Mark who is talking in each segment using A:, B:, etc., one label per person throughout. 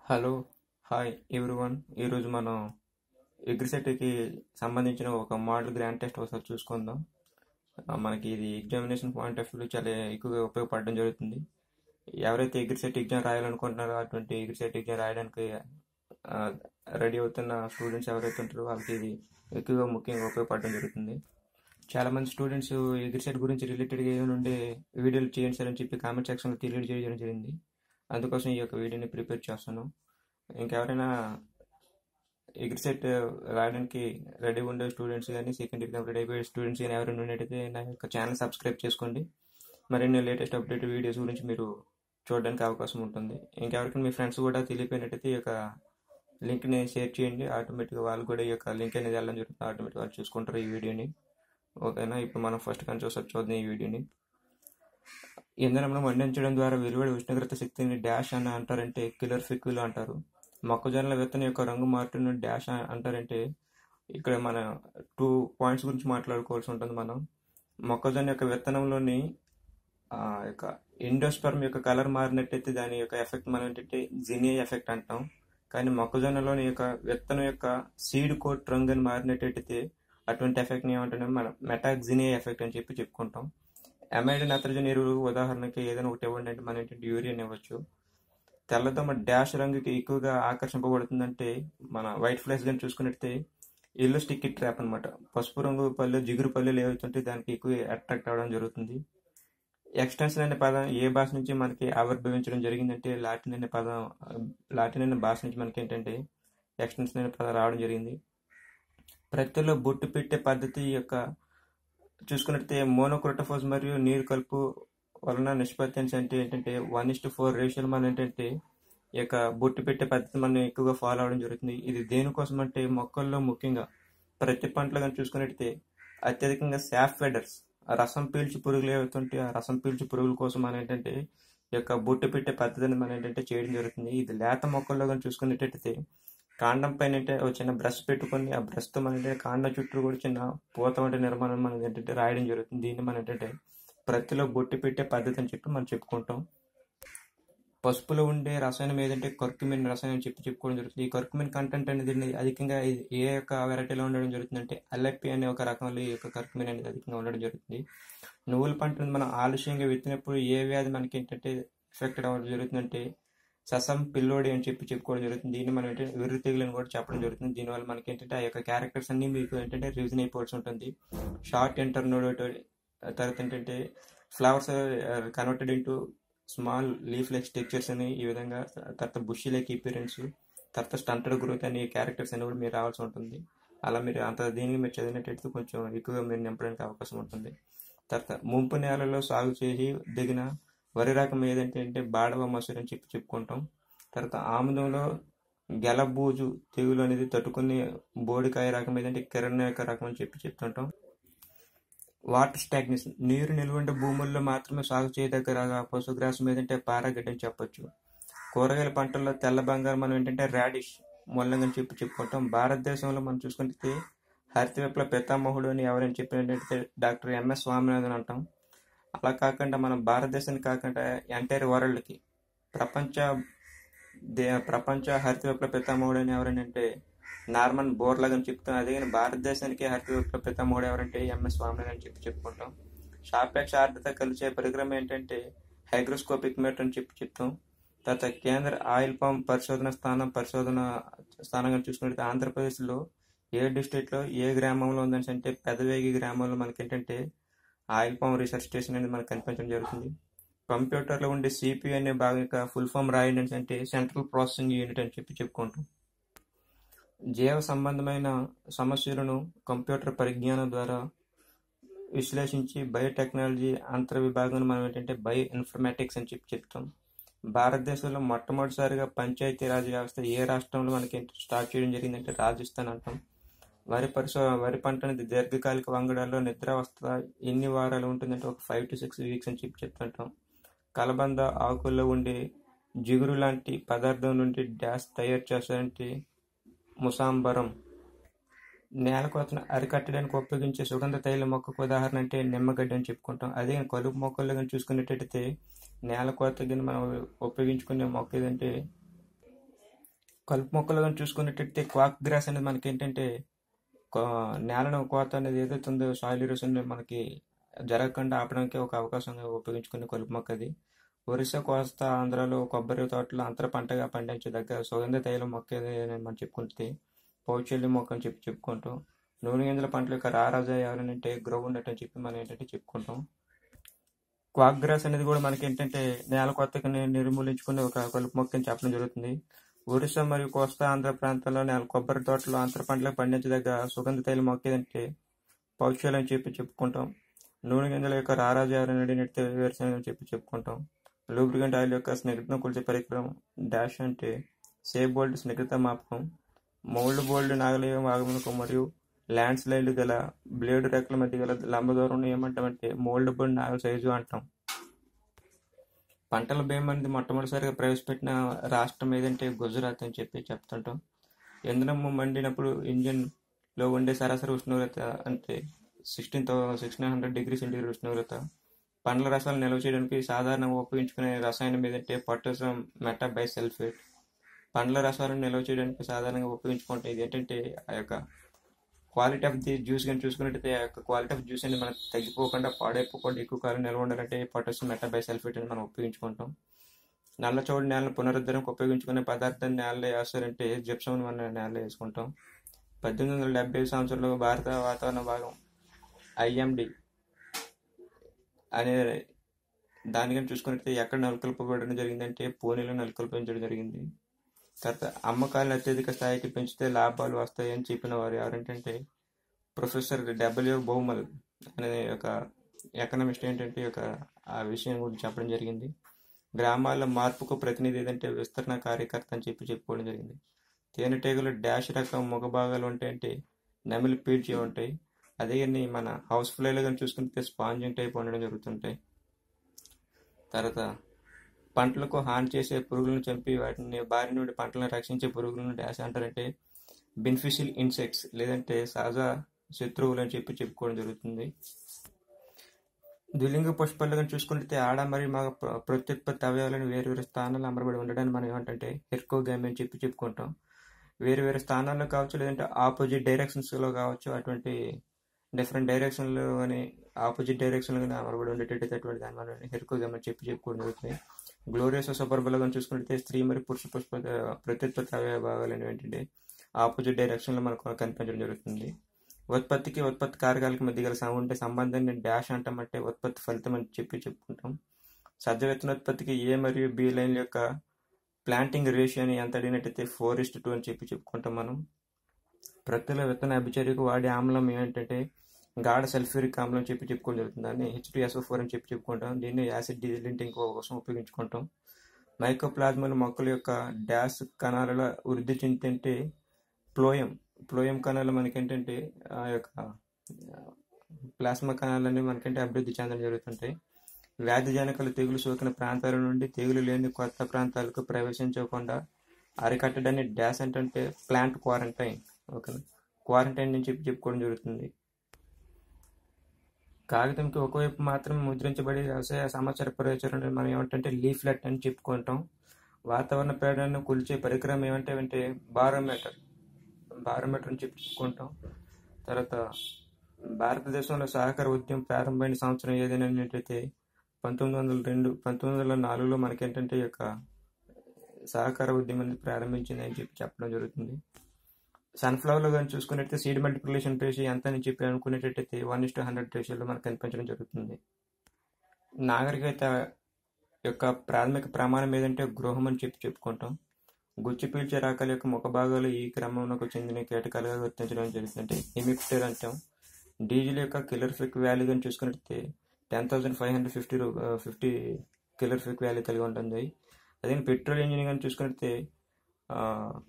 A: hello hi everyone ఈరోజు మనం ఎగ్రిసెట్కి సంబంధించిన ఒక మోడల్ గ్రాండ్ టెస్ట్ ఒకసారి చూసుకుందాం ఆ, మనకి ఇది ఎగ్జామినేషన్ పాయింట్ ఆఫ్ వ్యూ చాలా ఎక్కువగా ఉపయోగపడడం జరుగుతుంది ఎవరైతే ఎగ్రిసెట్ ఎగ్జామ్ రాయాలనుకుంటున్నారో అటువంటి ఎగ్రిసెట్ ఎగ్జామ్ రాయడానికి రెడీ అవుతున్న స్టూడెంట్స్ ఎవరైతే ఉంటారో వాళ్ళకి ఇది ఎక్కువగా ముఖ్యంగా ఉపయోగపడడం జరుగుతుంది చాలా మంది స్టూడెంట్స్ ఎగ్రిసెట్ గురించి రిలేటెడ్గా ఏమైనా ఉండే వీడియోలు చేయండి సార్ అని చెప్పి కామెంట్ సెక్షన్లో తెలియజేయడం జరిగింది అందుకోసం ఈ యొక్క వీడియోని ప్రిపేర్ చేస్తాను ఇంకెవరైనా ఎగ్రిసెట్ రాయడానికి రెడీ ఉండే స్టూడెంట్స్ కానీ సెకండ్ ఎగ్జామ్ రెడీ అయిపోయే స్టూడెంట్స్ కానీ ఎవరైనా ఉన్నట్టయితే నా యొక్క ఛానల్ సబ్స్క్రైబ్ చేసుకోండి మరిన్ని లేటెస్ట్ అప్డేట్ వీడియోస్ గురించి మీరు చూడడానికి అవకాశం ఉంటుంది ఇంకెవరికైనా మీ ఫ్రెండ్స్ కూడా తెలియపోయినట్టయితే ఈ యొక్క లింక్ని షేర్ చేయండి ఆటోమేటిక్గా వాళ్ళు కూడా ఈ యొక్క లింక్ అనేది వెళ్ళడం జరుగుతుంది ఆటోమేటిక్ వాళ్ళు చూసుకుంటారు ఈ వీడియోని ఓకేనా ఇప్పుడు మనం ఫస్ట్ కానీ చూసారు చూద్దాం ఈ వీడియోని ఇంధనంలో మండించడం ద్వారా వెలువడే ఉష్ణోగ్రత శక్తిని డాష్ అని అంటారంటే కిలర్ ఫిక్విల్ అంటారు మొక్కజొన్నల విత్తనం యొక్క రంగు మార్పును డాష్ అని అంటారంటే ఇక్కడ మన టూ పాయింట్స్ గురించి మాట్లాడుకోవాల్సి ఉంటుంది మనం మొక్కజొన్న యొక్క విత్తనంలోని ఆ యొక్క ఎండోస్పర్మ్ యొక్క కలర్ మారినట్టయితే దాని యొక్క ఎఫెక్ట్ మనం ఏంటంటే జినియా ఎఫెక్ట్ అంటాం కానీ మొక్కజొన్నలోని యొక్క విత్తనం యొక్క సీడ్ కోట్ రంగు అని మారినట్టయితే అటువంటి ఎఫెక్ట్ని ఏమంటున్నాం మనం మెటాక్జినియా ఎఫెక్ట్ అని చెప్పి చెప్పుకుంటాం అమైడ్ నత్రజని ఎరువులు ఉదాహరణకి ఏదైనా ఒకటి ఇవ్వండి అంటే మనం ఏంటంటే యూరియన్ ఇవ్వచ్చు తెల్లదోమ డాష్ రంగుకి ఎక్కువగా ఆకర్షింపబడుతుందంటే మన వైట్ ఫ్లైస్ కానీ చూసుకున్నట్టే ఎల్లో స్టిక్కీ ట్రాప్ అనమాట పసుపు రంగు పళ్ళు జిగురు పల్లెలు ఏవైతుంటే దానికి ఎక్కువ అట్రాక్ట్ అవ్వడం జరుగుతుంది ఎక్స్టెన్షన్ అనే పదం ఏ భాష నుంచి మనకి ఆవిర్భవించడం జరిగిందంటే లాటిన్ అనే పదం లాటిన్ అనే భాష నుంచి మనకి ఏంటంటే ఎక్స్టెన్షన్ అనే పదం రావడం జరిగింది ప్రత్తిలో బొట్టు పెట్టే పద్ధతి యొక్క చూసుకున్నట్టే మోనోక్రోటోఫోస్ మరియు నీరు కలుపు వలన నిష్పత్తి అంటే ఏంటంటే వన్ ఇస్ టు ఫోర్ రేషియోలు మనం ఏంటంటే ఈ యొక్క బొట్టు పెట్టే పద్ధతి మనం ఎక్కువగా ఫాలో అవడం జరుగుతుంది ఇది దేనికోసం అంటే మొక్కల్లో ముఖ్యంగా ప్రతి పంటలో కానీ చూసుకున్నట్టయితే అత్యధికంగా శాఫ్ ఫెడర్స్ ఆ రసం పీల్చి పురుగులు ఏవైతుంటే ఆ రసం పీల్చి పురుగుల కోసం మనం ఏంటంటే ఈ యొక్క బొట్టు పెట్టే పద్ధతిని మనం ఏంటంటే చేయడం జరుగుతుంది ఇది లేత మొక్కల్లో కానీ చూసుకున్నట్టయితే కాండం పైన అంటే ఒక చిన్న బ్రష్ పెట్టుకొని ఆ బ్రష్తో మన ఏంటంటే కాండం చుట్టూ కూడా చిన్న పూత వంటి నిర్మాణం మనం ఏంటంటే రాయడం జరుగుతుంది దీన్ని మనం ఏంటంటే ప్రతిలో బొట్టు పెట్టే పద్ధతి అని చెప్పి మనం చెప్పుకుంటాం పసుపులో ఉండే రసాయనం ఏదంటే కర్కుమిన్ రసాయనం అని చెప్పి చెప్పుకోవడం జరుగుతుంది ఈ కర్కుమిన్ కంటెంట్ అనేది అధికంగా ఇది ఏ యొక్క వెరైటీలో ఉండడం జరుగుతుందంటే అల్లప్పి అనే ఒక రకంలో ఈ యొక్క కర్కుమిన్ అనేది అధికంగా ఉండడం జరుగుతుంది నువ్వుల పంటను మనం ఆలస్యంగా విత్తినప్పుడు ఏ వ్యాధి మనకి ఏంటంటే ఎఫెక్ట్ అవ్వడం జరుగుతుందంటే ససం పిల్లోడి అని చెప్పి చెప్పుకోవడం జరుగుతుంది దీన్ని మనం ఏంటంటే విర్రు తెగులని కూడా చెప్పడం జరుగుతుంది దీనివల్ల మనకి ఏంటంటే ఆ యొక్క క్యారెక్టర్స్ అన్ని మీకు ఏంటంటే రివిజన్ అయిపోవాల్సి ఉంటుంది షార్ట్ ఎంటర్ నోడోటరీ తర్వాత ఏంటంటే flowers converted into small leaf like structures అని ఈ విధంగా తర్వాత బుషి లైక్ అపీరెన్స్ తర్వాత స్టంటెడ్ గ్రోత్ అనే క్యారెక్టర్స్ అని కూడా మీరు రావాల్సి ఉంటుంది అలా మీరు అంత దీనికి మీరు చదివినట్టయితే కొంచెం ఎక్కువగా మీరు నింపడానికి అవకాశం ఉంటుంది తర్వాత ముంపు నేలలో సాగు చేసి దిగిన వరి రకం ఏదంటే అంటే బాడవ మసూరి అని చెప్పి చెప్పుకుంటాం తర్వాత ఆముదంలో గెలబూజు తెగులు అనేది తట్టుకునే బోడికాయ రకం ఏదంటే కిరణ్ యొక్క రకం అని చెప్పి చెప్తుంటాం వాటర్ స్టాగ్నేషన్ నీరు నిల్వండే భూముల్లో మాత్రమే సాగు చేయదగ్గ రక పశుగ్రాసం ఏదంటే పారాగడ్డి అని చెప్పొచ్చు కూరగాయల పంటల్లో తెల్ల బంగారం మనం ఏంటంటే రాడిష్ మొల్లంగా చెప్పి చెప్పుకుంటాం భారతదేశంలో మనం చూసుకుంటే హరిత విప్లవ పితామహుడు అని ఎవరైనా చెప్పినట్టయితే డాక్టర్ ఎంఎస్ స్వామినాథన్ అంటాం అలా కాకుండా మన భారతదేశానికి కాకుండా ఎంటైర్ వరల్డ్కి ప్రపంచ దే ప్రపంచ హరిత విప్లవ పితామహుడు అని ఎవరైనా అంటే నార్మన్ బోర్లాగా అని చెప్తాం అదే కానీ భారతదేశానికి హరిత విప్లవ పితామహుడు ఎవరంటే ఎంఎస్ స్వామినాథన్ అని చెప్పి చెప్పుకుంటాం సాపేక్ష ఆర్థిక కలిసే పరికరం ఏంటంటే హైగ్రోస్కోపిక్ మీటర్ అని చెప్పి చెప్తాం తర్వాత కేంద్ర ఆయిల్ పంప్ పరిశోధన స్థానం పరిశోధన స్థానంగా చూసుకుంటే ఆంధ్రప్రదేశ్లో ఏ డిస్ట్రిక్ట్లో ఏ గ్రామంలో ఉందని అంటే పెదవేగి గ్రామంలో మనకి ఏంటంటే ఆయిల్ పంప్ రీసెర్చ్ స్టేషన్ అనేది మనకు కనిపించడం జరుగుతుంది కంప్యూటర్లో ఉండే సిపి అనే భాగం యొక్క ఫుల్ ఫామ్ రాయండి అంటే సెంట్రల్ ప్రాసెసింగ్ యూనిట్ అని చెప్పి చెప్పుకుంటాం జీవ సంబంధమైన సమస్యలను కంప్యూటర్ పరిజ్ఞానం ద్వారా విశ్లేషించి బయోటెక్నాలజీ అంతర్ విభాగం మనం ఏంటంటే బయో ఇన్ఫర్మేటిక్స్ అని చెప్పి చెప్తాం భారతదేశంలో మొట్టమొదటిసారిగా పంచాయతీ రాజ్ వ్యవస్థ ఏ రాష్ట్రంలో మనకి స్టార్ట్ చేయడం జరిగిందంటే రాజస్థాన్ అంటాం వరి పరిశో వరి పంట అనేది దీర్ఘకాలిక వంగడాల్లో నిద్రావస్థ ఎన్ని వారాలు ఉంటుందంటే ఒక ఫైవ్ టు సిక్స్ వీక్స్ అని చెప్పి చెప్తుంటాం కలబంద ఆకుల్లో ఉండే జిగురు లాంటి పదార్థం నుండి డ్యాస్ తయారు చేస్తారంటే ముసాంబరం నేల కోతను అరికట్టడానికి ఉపయోగించే సుగంధ తైల మొక్కకు ఉదాహరణ అంటే నిమ్మగడ్డ అని చెప్పుకుంటాం అదే కలుపు మొక్కల్లో కానీ చూసుకున్నట్టయితే నేల కోత కింద మనం ఉపయోగించుకునే మొక్క ఏదంటే కలుపు మొక్కలు కానీ చూసుకున్నట్టయితే క్వాక్ గ్రాస్ అనేది మనకి ఏంటంటే కో- నేలను కోత అనేది ఏదైతే ఉందో సాయిల్ ఇరోషన్ మనకి జరగకుండా ఆపడానికి ఒక అవకాశంగా ఉపయోగించుకునే కలుపు మొక్క అది ఒరిస్సా కోస్తా ఆంధ్రాలో కొబ్బరి తోటలో అంతర పంటగా పండించదగ్గ సుగంధ తైలం మొక్క ఇది అని మనం చెప్పుకుంటే పౌచెల్లి మొక్క అని చెప్పి చెప్పుకుంటాం నూనె గింజల పంటల యొక్క రారాజా ఎవరంటే గ్రౌండ్ అని చెప్పి మనం ఏంటంటే చెప్పుకుంటాం క్వాక్ గ్రాస్ అనేది కూడా మనకి ఏంటంటే నేల కొత్తగా నిర్మూలించుకునే ఒక కలుపు మొక్క అని చెప్పడం జరుగుతుంది ఒరిస్సా మరియు కోస్తా ఆంధ్ర ప్రాంతాల్లో నేల కొబ్బరి తోటలో అంతర పంటలకు పండించదగ్గ సుగంధ తైల మొక్క ఏదంటే పౌష్యాలు అని చెప్పి చెప్పుకుంటాం నూనె గింజల యొక్క రారాజా నడినట్టు వేరుశనగ అని చెప్పి చెప్పుకుంటాం లూబ్రికెంట్ ఆయిల్ యొక్క స్నిగ్ధం కొలిచే పరికరం డాష్ అంటే సేఫ్ బోల్డ్ స్నిగ్ధత మాపకం మౌల్డ్ బోల్డ్ నాగలేయం ఆగమనకం మరియు ల్యాండ్ స్లైడ్ గల బ్లేడ్ రెక్కల మధ్య గల లంబ దూరం ఏమంటామంటే మోల్డ్ బోల్డ్ నాగల సైజు అంటాం పంటల భీమా అనేది మొట్టమొదటిసారిగా ప్రవేశపెట్టిన రాష్ట్రం ఏదంటే గుజరాత్ అని చెప్పి చెప్తుంటాం ఇంధనం మండినప్పుడు ఇంజిన్లో ఉండే సరాసరి ఉష్ణోగ్రత అంటే sixteen thou sixteen hundred degree centigrade ఉష్ణోగ్రత పండ్ల రసాలు నిల్వ చేయడానికి సాధారణంగా ఉపయోగించుకునే రసాయనం ఏదంటే పొటాషియం మెటాబై సల్ఫేట్ పండ్ల రసాలను నిల్వ చేయడానికి సాధారణంగా ఉపయోగించుకుంటే ఇది ఏంటంటే ఆ యొక్క క్వాలిటీ ఆఫ్ ది జ్యూస్ కానీ చూసుకున్నట్టయితే ఆ యొక్క క్వాలిటీ ఆఫ్ జ్యూస్ అనేది మనకు తగ్గిపోకుండా పాడైపోకుండా ఎక్కువ కాలం నిల్వ ఉండాలంటే పొటాషియం మెటాబై సల్ఫేట్ అని మనం ఉపయోగించుకుంటాం నల్ల చోడు నేలను పునరుద్ధరణకు ఉపయోగించుకునే పదార్థాన్ని నేలలో వేస్తారంటే జిప్సం మన నేలలో వేసుకుంటాం పద్దెనిమిది వందల డెబ్బై సంవత్సరంలో భారత వాతావరణ భాగం ఐఎండి అనే దానికని చూసుకున్నట్లయితే ఎక్కడ నెలకొల్పబడడం జరిగిందంటే పూణేలో నెలకొల్పించడం జరిగింది తర్వాత అమ్మకాలను అత్యధిక స్థాయికి పెంచితే లాభాలు వస్తాయని చెప్పిన వారు ఎవరంటే ప్రొఫెసర్ డబ్ల్యూ బౌమల్ అనే ఒక ఎకనమిస్ట్ ఏంటంటే ఒక ఆ విషయం గురించి చెప్పడం జరిగింది గ్రామాల్లో మార్పుకు ప్రతినిధి ఏదంటే విస్తరణ కార్యకర్త అని చెప్పి చెప్పుకోవడం జరిగింది తేనెటీగలు డాష్ రకం ముఖ భాగాలు ఉంటాయంటే నెమలి పీడ్చి ఉంటాయి అదే కానీ మన హౌస్ ఫ్లైలో కానీ చూసుకుంటే స్పాంజింగ్ టైప్ ఉండడం జరుగుతుంటాయి తర్వాత పంటలకు హాని చేసే పురుగులను చంపి వాటిని బారి నుండి పంటలను రక్షించే పురుగులను డాష్ అంటారంటే బెనిఫిషియల్ ఇన్సెక్ట్స్ లేదంటే సహజ శత్రువులు అని చెప్పి చెప్పుకోవడం జరుగుతుంది ద్విలింగ పుష్పాలు కానీ చూసుకుంటే ఆడ మరియు మగ ప్ర- ప్రత్యుత్పత్తి అవయవాలను వేరు వేరు స్థానాల్లో అమరబడి ఉండడాన్ని మనం ఏమంటే హెర్కోగామి అని చెప్పి చెప్పుకుంటాం వేరు వేరు స్థానాల్లో కావచ్చు లేదంటే ఆపోజిట్ డైరెక్షన్స్లో కావచ్చు అటువంటి డిఫరెంట్ డైరెక్షన్లో కానీ ఆపోజిట్ డైరెక్షన్లో కానీ అమరబడి ఉండేటట్టు అటువంటి దాన్ని మనం హెర్కోగామి అని చెప్పి చెప్పుకోవడం జరుగుతుంది గ్లోరియస్ సూపర్బల్ కానీ చూసుకుంటే స్త్రీ మరియు పురుష పుష్ప ప్రత్యుత్పత్తి అవయవ భాగాలు అనేవి ఏంటంటే ఆపోజిట్ డైరెక్షన్లో మనకు కనిపించడం జరుగుతుంది ఉత్పత్తికి ఉత్పత్తి కారకాలకు మధ్య గల సం- ఉండే సంబంధాన్ని డాష్ అంటామంటే ఉత్పత్తి ఫలితం అని చెప్పి చెప్పుకుంటాం సజ్జ విత్తనోత్పత్తికి ఏ మరియు బి లైన్ల యొక్క ప్లాంటింగ్ రేషియోని ఎంత అడిగినట్టయితే ఫోర్ ఇస్ట్ టూ అని చెప్పి చెప్పుకుంటాం మనం ప్రకృతిలో విత్తన అభిచర్యకు వాడే ఆమ్లం ఏంటంటే గాఢ సల్ఫ్యూరిక్ ఆమ్లం అని చెప్పి చెప్పుకోవడం జరుగుతుంది దాన్ని హెచ్ టూ ఎస్ఓ ఫోర్ అని చెప్పి చెప్పుకుంటాం దీన్ని యాసిడ్ డిజిలింటింగ్ కోసం ఉపయోగించుకుంటాం మైకోప్లాజ్మాలు మొక్కల యొక్క డాష్ కణాలలో వృద్ధి చెందితే ప్లోయం ప్లోయం కణాలు మనకేంటంటే ఆ యొక్క ప్లాస్మా కణాలన్నీ మనకంటే అభివృద్ధి చెందడం జరుగుతుంటాయి వ్యాధి జనకలు తెగులు సోకిన ప్రాంతాల నుండి తెగులు లేని కొత్త ప్రాంతాలకు ప్రవేశించకుండా అరికట్టడాన్ని డాష్ అంటే ప్లాంట్ క్వారంటైన్ ఓకేనా క్వారంటైన్ అని చెప్పి చెప్పుకోవడం జరుగుతుంది కాగితంకి ఒకవైపు మాత్రం ముద్రించబడి వ్యవసాయ సమాచార ప్రచురణ మనం ఏమంటే లీఫ్లెట్ అని చెప్పుకుంటాం వాతావరణ పీడనను కొలిచే పరికరం ఏమంటే అంటే బారోమీటర్ బారోమీటర్ అని చెప్పి చెప్పుకుంటాం తర్వాత భారతదేశంలో సహకార ఉద్యమం ప్రారంభమైన సంవత్సరం ఏదైనా ఏంటంటే పంతొమ్మిది వందల రెండు పంతొమ్మిది వందల నాలుగులో మనకేంటంటే ఈ యొక్క సహకార ఉద్యమాన్ని ప్రారంభించింది అని చెప్పి చెప్పడం జరుగుతుంది సన్ఫ్లవర్లో కానీ చూసుకున్నట్టయితే సీడ్ మల్టిప్లికేషన్ రేషియో ఎంత అని చెప్పి అనుకునేటట్టయితే వన్ ఇస్ హండ్రెడ్ రేషియోలో మనకు కనిపించడం జరుగుతుంది నాగరికత యొక్క ప్రాథమిక ప్రమాణం ఏదంటే గృహం అని చెప్పి చెప్పుకుంటాం గుచ్చి పీల్చే రకాల యొక్క ముఖ భాగాలు ఈ క్రమంలోకి చెందిన కీటకాలుగా గుర్తించడం జరుగుతుంది హెమిప్టర్ అంటాం డీజిల్ యొక్క కిలర్ ఫిక్ వాల్యూ కానీ చూసుకున్నట్లయితే ten thousand five hundred fifty రూ ఫిఫ్టీ కిలర్ ఫిక్ వాల్యూ కలిగి ఉంటుంది అదే పెట్రోల్ ఇంజిన్ కానీ చూసుకున్నట్లయితే ఆ,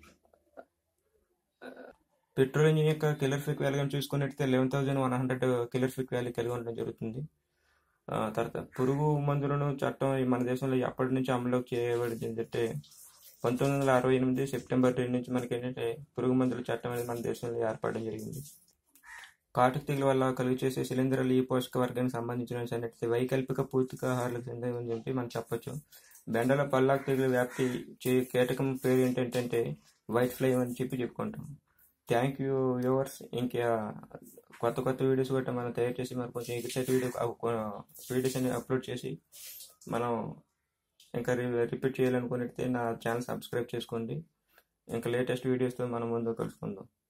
A: పెట్రోల్ ఇంజిన్ యొక్క కిలర్ ఫిక్ వాల్యూ కానీ చూసుకున్నట్లయితే eleven thousand one hundred calorific value కలిగి ఉండడం జరుగుతుంది ఆ, తర్వాత పురుగు మందులను చట్టం ఈ మన దేశంలో ఎప్పటి నుంచి అమలులోకి చేయబడింది ఏంటంటే పంతొమ్మిది వందల అరవై ఎనిమిది సెప్టెంబర్ రెండు నుంచి మనకి ఏంటంటే పురుగు మందుల చట్టం అనేది మన దేశంలో ఏర్పడడం జరిగింది కాటుక తెగుల వల్ల కలుగు చేసే శిలీంధ్రాలు ఈ పోషక వర్గానికి సంబంధించిన అన్నట్టు వైకల్పిక పూర్తికాహారాలకు చెందినవి చెప్పి మనం చెప్పొచ్చు బెండల పల్లాకు తెగులు వ్యాప్తి చే కీటకం పేరు ఏంటంటే వైట్ ఫ్లేమ్ అని చెప్పి చెప్పుకుంటాం థ్యాంక్ యూ వ్యూవర్స్ ఇంకా కొత్త కొత్త వీడియోస్ కూడా మనం తయారు చేసి మనం కొంచెం ఎగ్జైట్ వీడియో వీడియోస్ అన్ని అప్లోడ్ చేసి మనం ఇంకా రిపీట్ చేయాలనుకున్నట్టే నా ఛానల్ సబ్స్క్రైబ్ చేసుకోండి ఇంకా లేటెస్ట్ వీడియోస్తో మనం ముందు కలుసుకుందాం